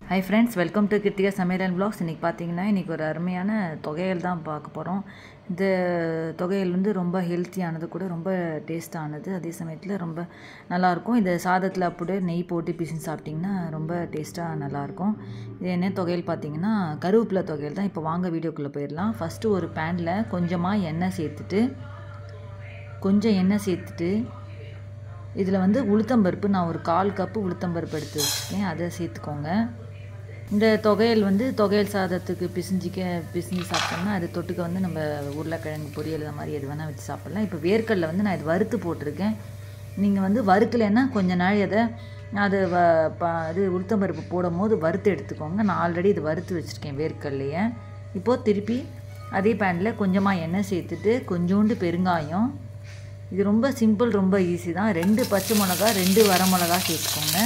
high friends welcome to Krithika சமையல் blogs இன்றைக்கி பார்த்தீங்கன்னா இன்றைக்கி ஒரு அருமையான தொகையல் தான் பார்க்க போகிறோம் இந்த தொகையல் வந்து ரொம்ப ஹெல்த்தியானது கூட ரொம்ப டேஸ்ட்டானது அதே சமயத்தில் ரொம்ப நல்லாயிருக்கும் இந்த சாதத்தில் அப்படியே நெய் போட்டு பிசின் சாப்பிட்டிங்கன்னா ரொம்ப டேஸ்ட்டாக நல்லாயிருக்கும் இது என்ன தொகையல் பார்த்தீங்கன்னா கருவேப்பிலை தொகையல் தான் இப்போ வாங்க வீடியோக்குள்ளே போயிடலாம் ஃபஸ்ட்டு ஒரு பேனில் கொஞ்சமாக எண்ணெய் சேர்த்துட்டு கொஞ்சம் எண்ணெய் சேர்த்துட்டு இதில் வந்து உளுத்தம்பருப்பு நான் ஒரு கால் கப்பு உளுத்தம்பருப்பு எடுத்து வச்சுருக்கேன் அதை சேர்த்துக்கோங்க இந்த தொகையல் வந்து தொகையல் சாதத்துக்கு பிசிஞ்சிக்க பிசிஞ்சு சாப்பிட்டோம்னா அது தொட்டுக்க வந்து நம்ம உருளைக்கிழங்கு பொரியல் இந்த மாதிரி எது வேணால் வச்சு சாப்பிட்லாம் இப்போ வேர்க்கடல வந்து நான் இது வறுத்து போட்டிருக்கேன் நீங்கள் வந்து வறுக்கலைன்னா கொஞ்ச நாள் அதை அது வ ப இது உளுத்தம்பருப்பு போடும் போது வறுத்து எடுத்துக்கோங்க நான் ஆல்ரெடி இது வறுத்து வச்சுருக்கேன் வேர்க்கடலையை இப்போது திருப்பி அதே பேனில் கொஞ்சமாக எண்ணெய் சேர்த்துட்டு கொஞ்சோண்டு பெருங்காயம் இது ரொம்ப சிம்பிள் ரொம்ப ஈஸி தான் ரெண்டு பச்சை மிளகா ரெண்டு வரமிளகா சேர்த்துக்கோங்க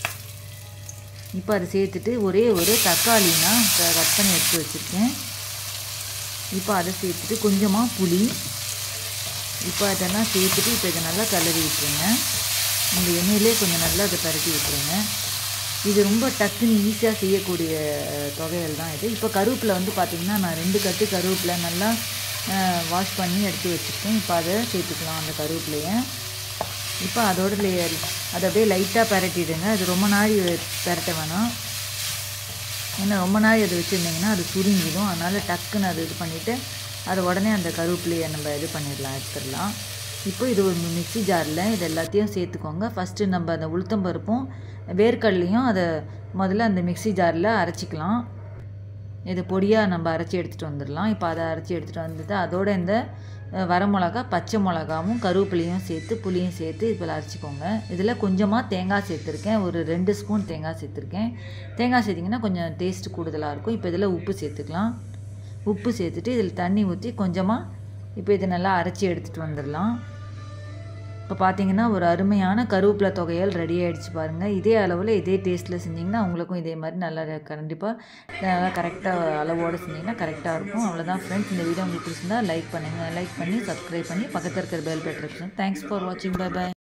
இப்போ அதை சேர்த்துட்டு ஒரே ஒரு தக்காளினா கட் பண்ணி எடுத்து வச்சுருக்கேன் இப்போ அதை சேர்த்துட்டு கொஞ்சமாக புளி இப்போ அதெல்லாம் சேர்த்துட்டு இப்போ இதை நல்லா கிளறி விட்டுருங்க இந்த எண்ணெயிலே கொஞ்சம் நல்லா அதை பரட்டி விட்டுருங்க இது ரொம்ப டக்குன்னு ஈஸியாக செய்யக்கூடிய தொகையல் தான் இது இப்போ கருவேப்பிலை வந்து பார்த்திங்கன்னா நான் ரெண்டு கட்டு கருவேப்பிலை நல்லா வாஷ் பண்ணி எடுத்து வச்சுருக்கேன் இப்போ அதை சேர்த்துக்கலாம் அந்த கருவேப்பிலையை இப்போ அதோட லேயர் அதை அப்படியே லைட்டாக பரட்டிடுங்க அது ரொம்ப நாள் பரட்ட வேணாம் ஏன்னா ரொம்ப நாள் அதை வச்சுருந்திங்கன்னா அது சுருங்கிடும் அதனால் டக்குன்னு அது இது பண்ணிவிட்டு அதை உடனே அந்த கருவேப்பிலையை நம்ம இது பண்ணிடலாம் எடுத்துடலாம் இப்போ இது ஒரு மிக்சி ஜாரில் இது எல்லாத்தையும் சேர்த்துக்கோங்க ஃபஸ்ட்டு நம்ம அந்த உளுத்தம்பருப்பும் வேர்க்கடலையும் அதை முதல்ல அந்த மிக்சி ஜாரில் அரைச்சிக்கலாம் இது பொடியாக நம்ம அரைச்சி எடுத்துகிட்டு வந்துடலாம் இப்போ அதை அரைச்சி எடுத்துகிட்டு வந்துட்டு அதோட இந்த வரமிளகா பச்சை மிளகாவும் கருவேப்பிலையும் சேர்த்து புளியும் சேர்த்து இதில் அரைச்சிக்கோங்க இதில் கொஞ்சமாக தேங்காய் சேர்த்துருக்கேன் ஒரு ரெண்டு ஸ்பூன் தேங்காய் சேர்த்துருக்கேன் தேங்காய் சேர்த்திங்கன்னா கொஞ்சம் டேஸ்ட் கூடுதலாக இருக்கும் இப்போ இதில் உப்பு சேர்த்துக்கலாம் உப்பு சேர்த்துட்டு இதில் தண்ணி ஊற்றி கொஞ்சமாக இப்போ இதை நல்லா அரைச்சி எடுத்துகிட்டு வந்துடலாம் இப்போ பார்த்தீங்கன்னா ஒரு அருமையான கருவேப்பிலை தொகையல் ரெடி ஆகிடுச்சு பாருங்கள் இதே அளவில் இதே டேஸ்ட்டில் செஞ்சிங்கன்னா உங்களுக்கும் இதே மாதிரி நல்லா கண்டிப்பாக நல்லா கரெக்டாக அளவோடு செஞ்சிங்கன்னா கரெக்டாக இருக்கும் அவ்வளோதான் ஃப்ரெண்ட்ஸ் இந்த வீடியோ உங்களுக்கு பிடிச்சிருந்தா லைக் பண்ணுங்கள் லைக் பண்ணி சப்ஸ்கிரைப் பண்ணி பக்கத்தில் இருக்கிற பெல் பட்டன் தேங்க்ஸ் ஃபார் வாட்சிங் பை பை